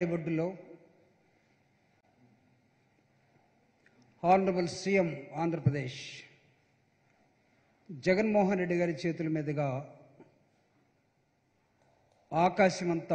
ఒడ్డులో honourable CM Andhra Pradesh Jaganmohan Reddy గారి చేతుల మీదుగా ఆకాశమంతా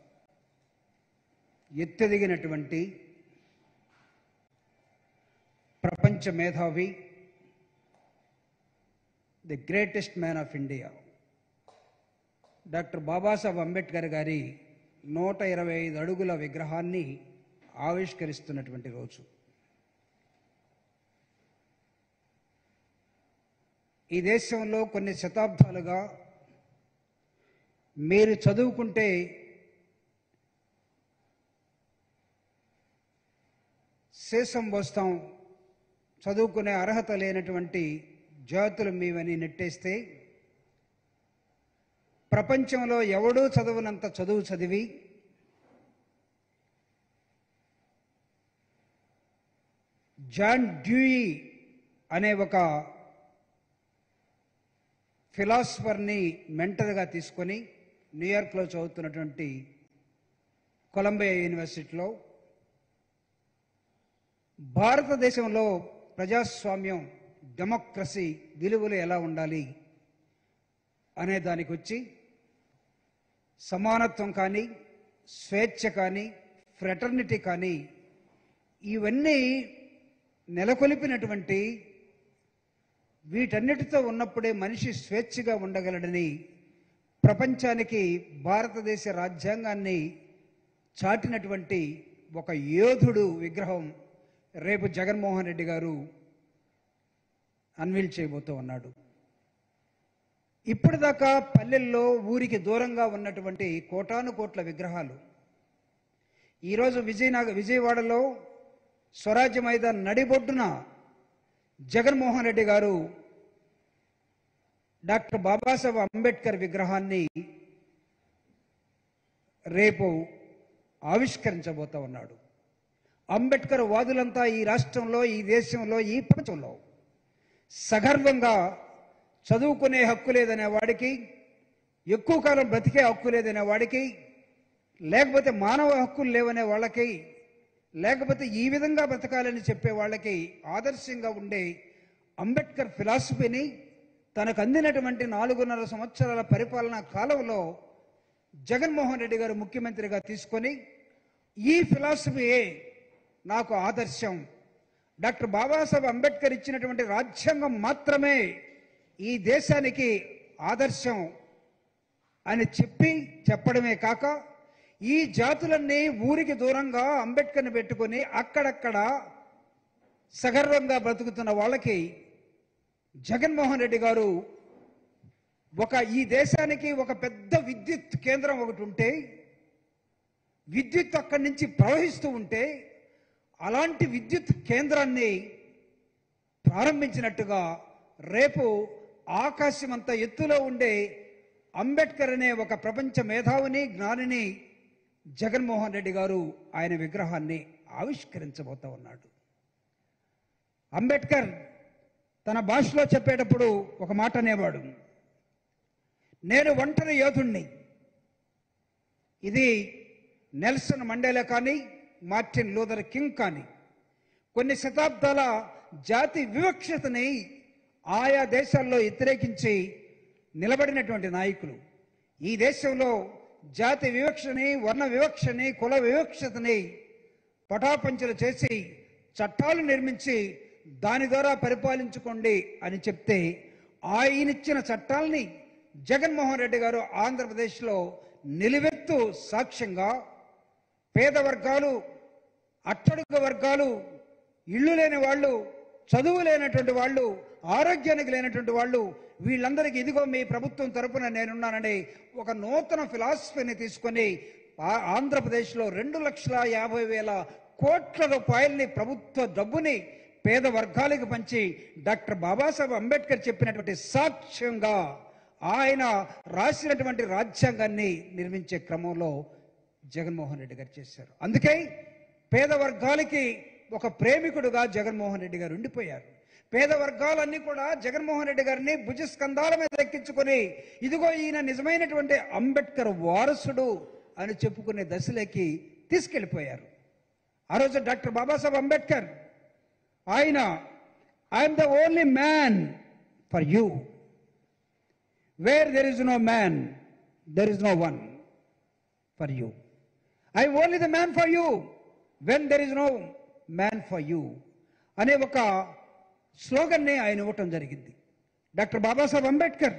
ఎత్తెదిగినటువంటి ప్రపంచ మేధావి the greatest man of India doctor Babasaheb Ambedkar గారి నూట ఇరవై ఐదు అడుగుల విగ్రహాన్ని ఆవిష్కరిస్తున్నటువంటి రోజు ఈ దేశంలో కొన్ని శతాబ్దాలుగా మీరు చదువుకుంటే శేషం వస్తాం చదువుకునే అర్హత లేనటువంటి జాతులు మీవని నెట్టేస్తే ప్రపంచంలో ఎవడూ చదువునంత చదువు చదివి జాన్ డ్యూయి అనే ఒక ఫిలాసఫర్ని మెంటర్గా తీసుకొని న్యూయార్క్లో చదువుతున్నటువంటి కొలంబియా యూనివర్సిటీలో భారతదేశంలో ప్రజాస్వామ్యం డెమోక్రసీ విలువలు ఎలా ఉండాలి అనే దానికి వచ్చి సమానత్వం కానీ స్వేచ్ఛ కానీ ఫ్రెటర్నిటీ కానీ ఇవన్నీ నెలకొల్పినటువంటి వీటన్నిటితో ఉన్నప్పుడే మనిషి స్వేచ్ఛగా ఉండగలడని ప్రపంచానికి భారతదేశ రాజ్యాంగాన్ని చాటినటువంటి ఒక యోధుడు విగ్రహం రేపు జగన్మోహన్ రెడ్డి గారు అన్వీల్ చేయబోతూ ఉన్నాడు ఇప్పటిదాకా పల్లెల్లో ఊరికి దూరంగా ఉన్నటువంటి కోటాను కోట్ల విగ్రహాలు ఈరోజు విజయనగ విజయవాడలో స్వరాజ్య మైదాన్ నడిబొడ్డున జగన్మోహన్ రెడ్డి గారు డాక్టర్ బాబాసాహెబ్ అంబేద్కర్ విగ్రహాన్ని రేపు ఆవిష్కరించబోతా ఉన్నాడు అంబేద్కర్ వాదులంతా ఈ రాష్ట్రంలో ఈ దేశంలో ఈ ప్రపంచంలో సగర్వంగా చదువుకునే హక్కు లేదనే వాడికి ఎక్కువ కాలం బ్రతికే హక్కు లేదనే వాడికి లేకపోతే మానవ హక్కులు లేవనే వాళ్ళకి లేకపోతే ఈ విధంగా బ్రతకాలని చెప్పే వాళ్ళకి ఆదర్శంగా ఉండే అంబేద్కర్ ఫిలాసఫీని తనకు అందినటువంటి నాలుగున్నర సంవత్సరాల పరిపాలనా కాలంలో జగన్మోహన్ రెడ్డి గారు ముఖ్యమంత్రిగా తీసుకొని ఈ ఫిలాసఫీయే నాకు ఆదర్శం డాక్టర్ బాబాసాహెబ్ అంబేద్కర్ ఇచ్చినటువంటి రాజ్యాంగం మాత్రమే ఈ దేశానికి ఆదర్శం అని చెప్పి చెప్పడమే కాక ఈ జాతులన్నీ ఊరికి దూరంగా అంబేద్కర్ని పెట్టుకొని అక్కడక్కడ సగర్వంగా బ్రతుకుతున్న వాళ్ళకి జగన్మోహన్ రెడ్డి గారు ఒక ఈ దేశానికి ఒక పెద్ద విద్యుత్ కేంద్రం ఒకటి ఉంటే విద్యుత్ అక్కడి నుంచి ప్రవహిస్తూ ఉంటే అలాంటి విద్యుత్ కేంద్రాన్ని ప్రారంభించినట్టుగా రేపు ఆకాశం అంత ఎత్తులో ఉండే అంబేద్కర్ అనే ఒక ప్రపంచ మేధావిని జ్ఞానిని జగన్మోహన్ రెడ్డి గారు ఆయన విగ్రహాన్ని ఆవిష్కరించబోతా ఉన్నాడు అంబేద్కర్ తన భాషలో చెప్పేటప్పుడు ఒక మాట అనేవాడు నేను ఒంటరి యోధుణ్ణి ఇది నెల్సన్ మండేలా కానీ మార్టిన్ లూథర్ కింగ్ కానీ కొన్ని శతాబ్దాల జాతి వివక్షతని ఆయా దేశాల్లో వ్యతిరేకించి నిలబడినటువంటి నాయకులు ఈ దేశంలో జాతి వివక్షని వర్ణ వివక్షని కుల వివక్షతని పటాపంచలు చేసి చట్టాలు నిర్మించి దాని ద్వారా పరిపాలించుకోండి అని చెప్తే ఆయనిచ్చిన చట్టాలని జగన్మోహన్ రెడ్డి గారు ఆంధ్రప్రదేశ్లో నిలువెత్తు సాక్ష్యంగా పేద వర్గాలు అట్టడుగు వర్గాలు ఇళ్ళు లేని వాళ్ళు చదువు లేనటువంటి వాళ్ళు ఆరోగ్యానికి లేనటువంటి వాళ్ళు వీళ్ళందరికీ ఇదిగో మీ ప్రభుత్వం తరపున నేనున్నానని ఒక నూతన ఫిలాసఫీని తీసుకొని ఆ- ఆంధ్రప్రదేశ్లో రెండు లక్షల యాభై వేల కోట్ల రూపాయల్ని ప్రభుత్వ డబ్బుని పేద వర్గాలకు పంచి డాక్టర్ బాబాసాహెబ్ అంబేద్కర్ చెప్పినటువంటి సాక్ష్యంగా ఆయన రాసినటువంటి రాజ్యాంగాన్ని నిర్మించే క్రమంలో జగన్మోహన్ రెడ్డి గారు చేశారు అందుకే పేద వర్గాలకి ఒక ప్రేమికుడుగా జగన్మోహన్ రెడ్డి గారు ఉండిపోయారు పేద వర్గాలన్నీ కూడా జగన్మోహన్ రెడ్డి గారిని భుజస్కంధాల మీద ఎక్కించుకొని ఇదిగో ఈయన నిజమైనటువంటి అంబేద్కర్ వారసుడు అని చెప్పుకునే దశలోకి తీసుకెళ్ళిపోయారు ఆ రోజు డాక్టర్ బాబాసాహెబ్ అంబేద్కర్ ఆయన I'm the only man for you where there is no man there is no one for you I only the man for you when there is no man for you అనే ఒక స్లోగన్ని ఆయన ఇవ్వటం జరిగింది doctor Babasaheb Ambedkar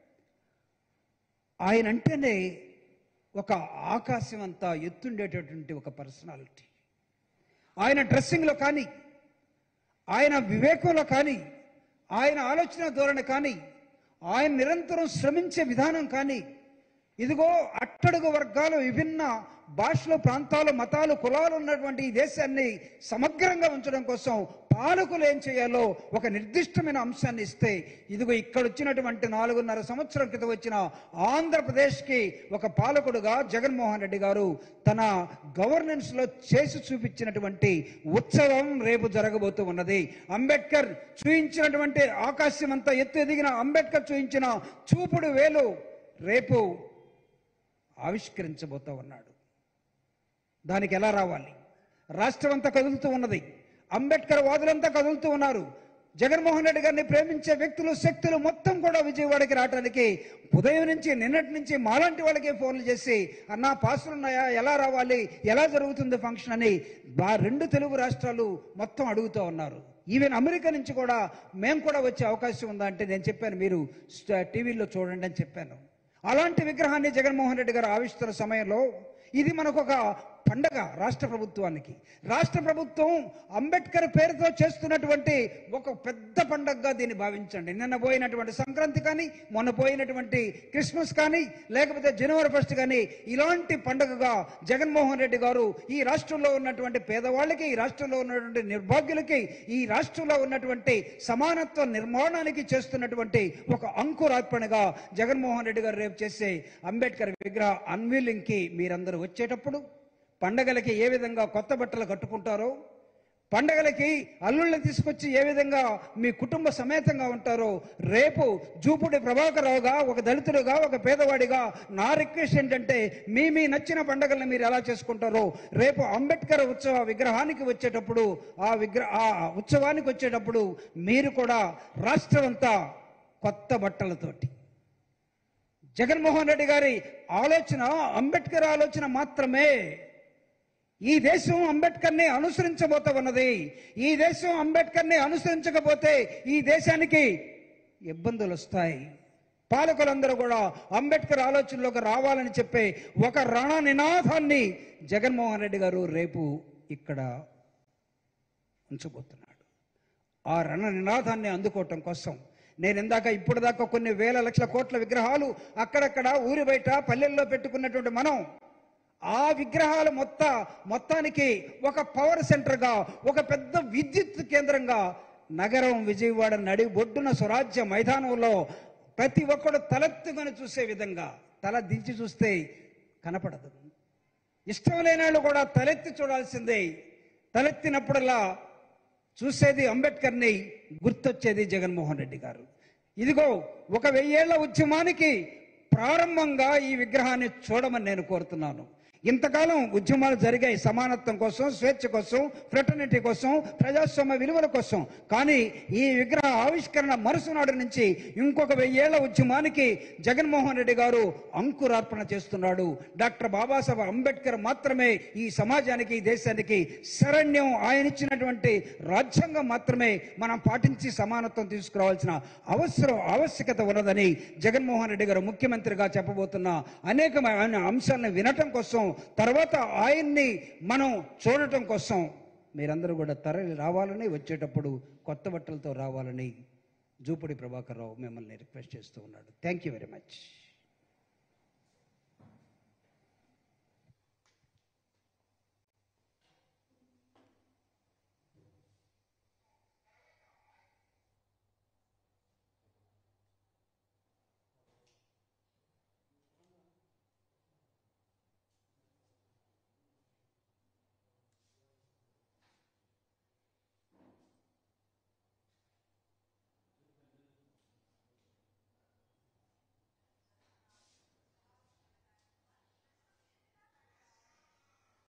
ఆయన అంటేనే ఒక ఆకాశం అంతా ఎత్తుండేటటువంటి ఒక పర్సనాలిటీ ఆయన డ్రెస్సింగ్లో కానీ ఆయన వివేకంలో కానీ ఆయన ఆలోచన ధోరణి కానీ ఆయన నిరంతరం శ్రమించే విధానం కానీ ఇదిగో అట్టడుగు వర్గాలు విభిన్న భాషలు ప్రాంతాలు మతాలు కులాలు ఉన్నటువంటి ఈ దేశాన్ని సమగ్రంగా ఉంచడం కోసం పాలకులు ఏం చేయాలో ఒక నిర్దిష్టమైన అంశాన్ని ఇస్తే ఇదిగో ఇక్కడ వచ్చినటువంటి నాలుగున్నర సంవత్సరం క్రితం వచ్చిన ఆంధ్రప్రదేశ్కి ఒక పాలకుడుగా జగన్మోహన్ రెడ్డి గారు తన గవర్నెన్స్ లో చేసి చూపించినటువంటి ఉత్సవం రేపు జరగబోతూ ఉన్నది అంబేద్కర్ చూయించినటువంటి ఆకాశం అంతా ఎత్తు ఎదిగిన అంబేద్కర్ చూయించిన చూపుడు వేలు రేపు ఆవిష్కరించబోతూ ఉన్నాడు దానికి ఎలా రావాలి రాష్ట్రం అంతా కదులుతూ ఉన్నది అంబేద్కర్ వాదులంతా కదులుతూ ఉన్నారు జగన్మోహన్ రెడ్డి గారిని ప్రేమించే వ్యక్తులు శక్తులు మొత్తం కూడా విజయవాడకి రావడానికి ఉదయం నుంచి నిన్నటి నుంచి మాలాంటి వాళ్ళకే ఫోన్లు చేసి అన్నా పాసులు ఉన్నాయా ఎలా రావాలి ఎలా జరుగుతుంది ఫంక్షన్ అని ఆ రెండు తెలుగు రాష్ట్రాలు మొత్తం అడుగుతూ ఉన్నారు ఈవెన్ అమెరికా నుంచి కూడా మేము కూడా వచ్చే అవకాశం ఉందా అంటే నేను చెప్పాను మీరు స్ట- టీవీలో చూడండి అని చెప్పాను అలాంటి విగ్రహాన్ని జగన్మోహన్ రెడ్డి గారు ఆవిస్తున్న సమయంలో ఇది మనకు ఒక పండగ రాష్ట్ర ప్రభుత్వానికి రాష్ట్ర ప్రభుత్వం అంబేద్కర్ పేరుతో చేస్తున్నటువంటి ఒక పెద్ద పండగగా దీన్ని భావించండి నిన్న పోయినటువంటి సంక్రాంతి కానీ మొన్న పోయినటువంటి క్రిస్మస్ కానీ లేకపోతే జనవరి ఫస్ట్ కానీ ఇలాంటి పండగగా జగన్మోహన్ రెడ్డి గారు ఈ రాష్ట్రంలో ఉన్నటువంటి పేదవాళ్ళకి ఈ రాష్ట్రంలో ఉన్నటువంటి నిర్భాగ్యులకి ఈ రాష్ట్రంలో ఉన్నటువంటి సమానత్వ నిర్మాణానికి చేస్తున్నటువంటి ఒక అంకురార్పణగా జగన్మోహన్ రెడ్డి గారు రేపు చేసే అంబేద్కర్ విగ్రహ అన్వీలింగ్ కి మీరందరూ వచ్చేటప్పుడు పండగలకి ఏ విధంగా కొత్త బట్టలు కట్టుకుంటారో పండగలకి అల్లుళ్ళని తీసుకొచ్చి ఏ విధంగా మీ కుటుంబ సమేతంగా ఉంటారో రేపు జూపుడి ప్రభాకరరావుగా ఒక దళితుడుగా ఒక పేదవాడిగా నా రిక్వెస్ట్ ఏంటంటే మీ మీ నచ్చిన పండగల్ని మీరు ఎలా చేసుకుంటారో రేపు అంబేద్కర్ ఉత్సవ విగ్రహానికి వచ్చేటప్పుడు ఆ విగ్రహ ఆ ఉత్సవానికి వచ్చేటప్పుడు మీరు కూడా రాష్ట్రం అంతా కొత్త బట్టలతోటి జగన్మోహన్ రెడ్డి గారి ఆలోచన అంబేద్కర్ ఆలోచన మాత్రమే ఈ దేశం అంబేద్కర్ని అనుసరించబోతా ఉన్నది ఈ దేశం అంబేద్కర్ని అనుసరించకపోతే ఈ దేశానికి ఇబ్బందులు వస్తాయి పాలకులందరూ కూడా అంబేద్కర్ ఆలోచనలోకి రావాలని చెప్పే ఒక రణ నినాదాన్ని జగన్మోహన్ రెడ్డి గారు రేపు ఇక్కడ ఉంచబోతున్నాడు ఆ రణ నినాదాన్ని అందుకోవటం కోసం నేను ఇందాక ఇప్పుడు దాకా కొన్ని వేల లక్షల కోట్ల విగ్రహాలు అక్కడక్కడ ఊరి బయట పల్లెల్లో పెట్టుకున్నటువంటి మనం ఆ విగ్రహాలు మొత్త మొత్తానికి ఒక పవర్ సెంటర్గా ఒక పెద్ద విద్యుత్ కేంద్రంగా నగరం విజయవాడ నడి ఒడ్డున స్వరాజ్య మైదానంలో ప్రతి ఒక్కడు తలెత్తుకొని చూసే విధంగా తల దించి చూస్తే కనపడదు ఇష్టం లేని వాళ్ళు కూడా తలెత్తి చూడాల్సిందే తలెత్తినప్పుడల్లా చూసేది అంబేద్కర్ని గుర్తొచ్చేది జగన్మోహన్ రెడ్డి గారు ఇదిగో ఒక వెయ్యేళ్ల ఉద్యమానికి ప్రారంభంగా ఈ విగ్రహాన్ని చూడమని నేను కోరుతున్నాను ఇంతకాలం ఉద్యమాలు జరిగాయి సమానత్వం కోసం స్వేచ్ఛ కోసం ఫ్రెటర్నిటీ కోసం ప్రజాస్వామ్య విలువల కోసం కానీ ఈ విగ్రహ ఆవిష్కరణ మరుసనాడు నుంచి ఇంకొక వెయ్యేళ్ల ఉద్యమానికి జగన్మోహన్ రెడ్డి గారు అంకురార్పణ చేస్తున్నాడు డాక్టర్ బాబాసాహెబ్ అంబేద్కర్ మాత్రమే ఈ సమాజానికి ఈ దేశానికి శరణ్యం ఆయన ఇచ్చినటువంటి రాజ్యాంగం మాత్రమే మనం పాటించి సమానత్వం తీసుకురావాల్సిన అవసరం ఆవశ్యకత ఉన్నదని జగన్మోహన్ రెడ్డి గారు ముఖ్యమంత్రిగా చెప్పబోతున్న అనేకమైన అంశాలను వినటం కోసం తర్వాత ఆయన్ని మనం చూడటం కోసం మీరందరూ కూడా తరలి రావాలని వచ్చేటప్పుడు కొత్త బట్టలతో రావాలని జూపుడి ప్రభాకర్ రావు మిమ్మల్ని రిక్వెస్ట్ చేస్తూ ఉన్నాడు థ్యాంక్ యూ వెరీ మచ్